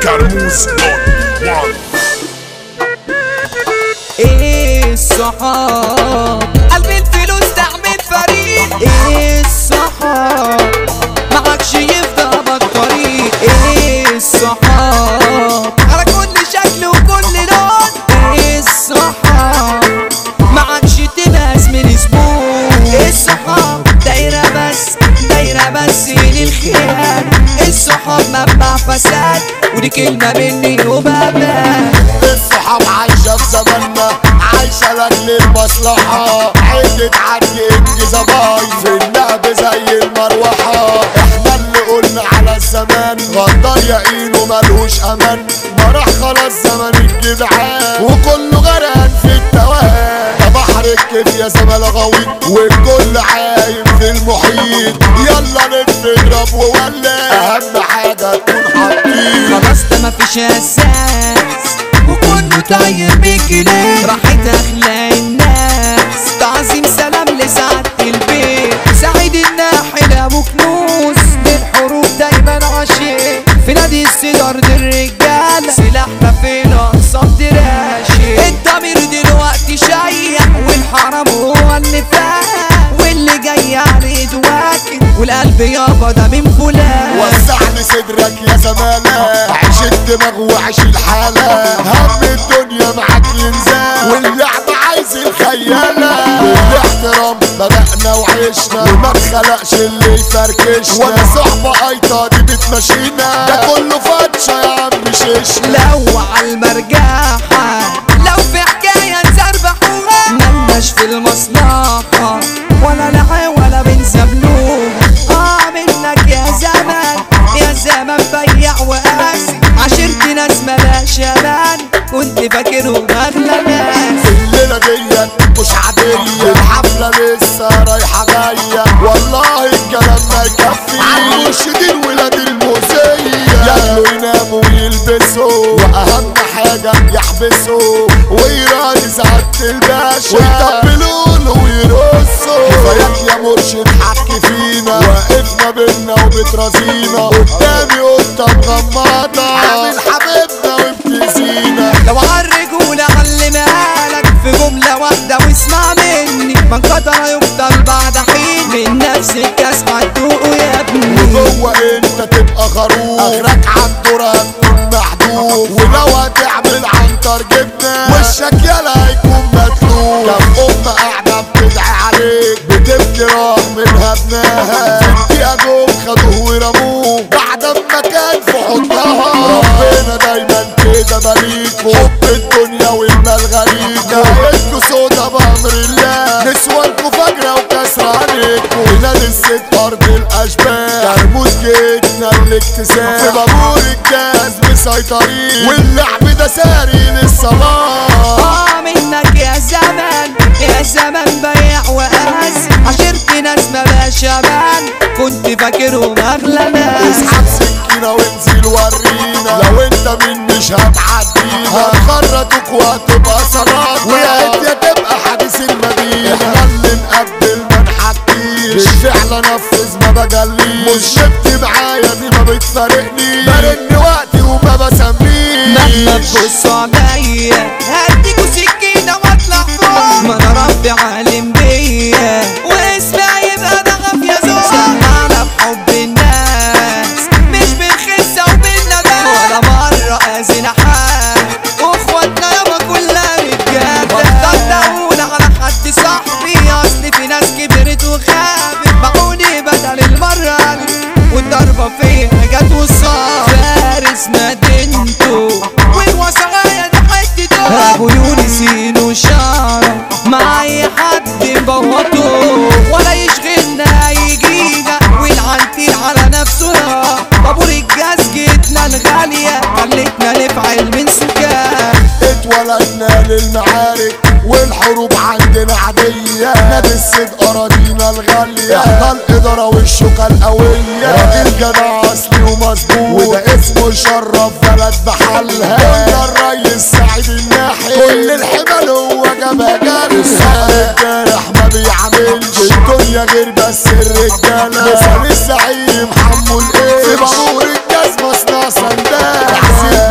كرموز دوت وان ايه الصحاب قلبي الفلوس تعمل فريق ايه الصحاب معكش يفضى بالطريق ايه الصحاب على كل شكل وكل لون ايه الصحاب معكش تبقى من زبون ايه الصحاب دايرة بس دايرة بس للخير الصحاب منبع فساد ودي كلمة مني وبابا الصحاب عايشة في زماننا عايشة لاجل المصلحة عدة عدي انجز باي في النهب زي المروحة احنا اللي قلنا على الزمان غدار يقين وملهوش امان ما راح خلاص زمن الجدعان وكله غرقان في التوهان ده بحر الكيف يا زمالة غويط والكل عايم في المحيط يلا نلف نضرب وولع اهم حاجة تكون حاطين خلاص ده مفيش اساس وكله طاير بكلام راحت اخلاق الناس تعظيم سلام لسعادة البيت سعيد الناحل ابو كنوز للحروب دايما عشيق في نادي السدر دي الرجال سلاحنا في الاقسام دراشي الضمير دلوقتي شيع والحرام هو اللي فاهم واللي جاي عليه دواكن والقلب يابا ده من فلان وسع لي صدرك يا زمالة عيش الدماغ وعيش الحالة هم الدنيا معاك ينزل واللعب عايز الخيالة بالاحترام بدأنا وعشنا وما اتخلقش اللي يفركشنا ولا صحبة ايطة دي بتمشينا ده كله فتشة يا عم شيشنا لو عالمرجاحة لو في حكاية نسربحوها ملناش في المصلحة ولا لحي ولا بنسبلوها اه منك يا زمان يا زمان بيع وقاسي عشرت ناس ملاش امان كنت فاكرهم اغلى ناس الليلة ديت مش عادية الحفلة لسه رايحة جاية والله الكلام ما يكفي عالمرشدين ولاد الموزية ياكلوا يناموا ويلبسوا وأهم حاجة يحبسوا ويراني سعادة الباشا ويطبلوا له ويرقصوا كفاياك يا مرشد حكي فينا واقفنا بينا وبترازينا قدامي قطة مغمضة عامل حبيبنا وبتزينا لو عالرجولة علمها لك في جملة واحدة واسمع مني من قدر يفضل بعد حين من نفس الكاس هتدوقه يا ابني وجوه انت تبقى خروف اخرك عالدور هتكون محدود ولو هتعمل عنتر جبنة وشك يلا هيكون مدلوق كم ام قاعدة بتدعي عليك بتبكي راح منها ابنها في الدقيقة جم خدوه ورموه بعد ما كان في حضنها ربنا دايما كده بليكوا حب الدنيا والمال غريبة حياتكوا سودا بأمر الله نسوانكوا فجرة وكسر عليكوا هنا لسه أرض الأشباح كرموز جيتنا الاكتساح في بابور الجاز مسيطرين واللعب ده ساري للصلاة اه منك يا زمان يا زمان بيع وقاس عشرت ناس ملاش امان كنت فاكرهم اغلى ناس اسحب سكينة وانزل ورينا لو انت مين مش هتعدينا هنخرطك وهتبقى صلاة ويا انت يا تبقى حديث المدينة احنا اللي نقبل ما نحكيش بالفعل انفذ ما بجليش مش جبت معايا دي ما بتفارقنيش برن وقتي وما بسميش مهما تبصوا عليا هديكوا سكينة واطلع فوق ما انا ربي عالم بيا واسمع يبقى ده غف يا زوج سمعنا بحب الناس مش بالخسة وبالندم ولا مرة اذن حد واخواتنا يابا كلها رجالة بطلت اقول على حد صاحبي اصل في ناس كبرت وخابت باعوني بدل المرة والضربة فيها جت وصار فارس مدينته والوصايا دي حتته ابو يونسين وشارة مع اي حد مبوطه ولا يشغلنا اي جيجا والعنتيل على نفسه بابور الجاز جيتنا الغالية خلتنا نفعل من سكان اتولدنا للمعارك والحروب عندنا عادية نادي السيد أراضينا الغالية احنا الإدارة والشوكة القوية راجل جدع أصلي ومظبوط وده اسمه يشرف بلد بحالها قلنا الريس سعيد الناحي كل الحمل هو جابها جري الصقر الجارح ما بيعملش الدنيا غير بس الرجالة مثال الزعيم حمو الايه في بابور الجاز مصنع سندال تحسين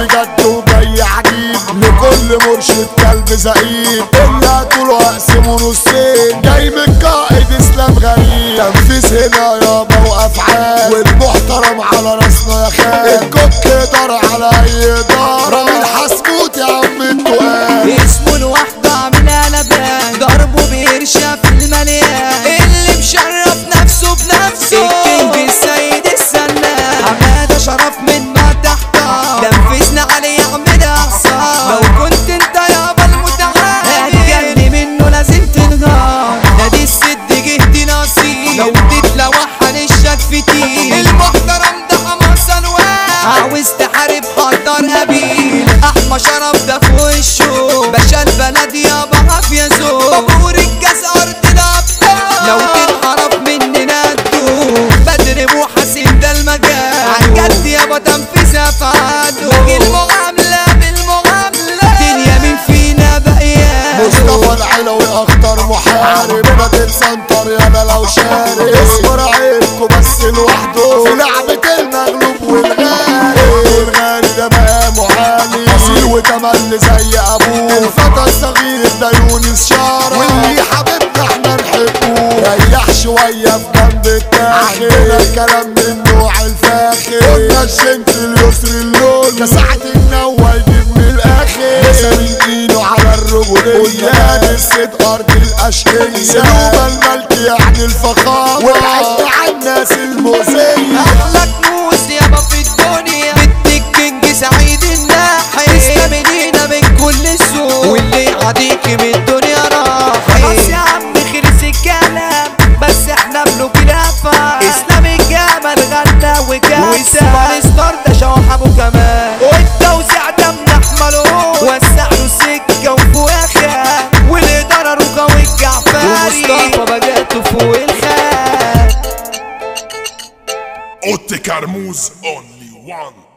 زعيم اللي طوله اقسمه نصين جاي من قائد اسلام غريب تنفيذ هنا يابا وافعال والمحترم على راسنا يا خال الكوك دار على اي دار رامين حسبوت يا عم التقال اسمه لوحده عامل قلبان ضربه بيرشا في المليان اللي مشرف نفسه بنفسه الكينج السيد السنان حماده شرف من ما تحتار نفذنا عليه يعمل احصار لو كنت انت يابا المتعال هتجني منه لازم تنهار نادي السد جهدي نصيب لو تتلوح هنشك في تيل المحترم ده حماسه الواد عاوز تحارب حضر قبيل احمى شرف ده في وشه باشا البلد يابا عافية زور بابور الجاز ارض الابطال لو تنحرف مننا الدور بدر محاسن ده المجال عالجد يابا تنفيذ افعاله باقي المعاملة بالمعاملة دنيا مين فينا بقيان مصطفى العلوي اخطر محارب ما تنسنطر يالا لو شارب اصبر عيبكوا بس لوحده في لعبة المغلوب والغالي والغالي ده بقى معاني اصيل وتملي زي ابوه الفتى الصغير ده يونس شارع واللي حبيبنا احنا نحبه ريح شوية في جنب التاخر عندنا الكلام من نوع الفاخر قلنا الشنك اليسر اللون ده ساعة النوى يجيب من الاخر لسه ايده على الرجولية قلنا الست ارض الاشقية سلوب الملك يعني الفخامة والعشق على الناس المؤذية احلى كنوز يابا في الدنيا بنت الكينج سعيد الناحي استمنينا من كل السوق واللي يعديك من الدنيا راح خلاص يا عم خلص الكلام بس احنا ملوك الافا اسلام الجمل غنى وجاب وسوبر ستار ده شوح ابو كمال والتوزيع ده من احمله وسع له سكه وفواخه والاداره رجا والجعفري ومصطفى بجاته فوق الخال Otte Carmouze, only one.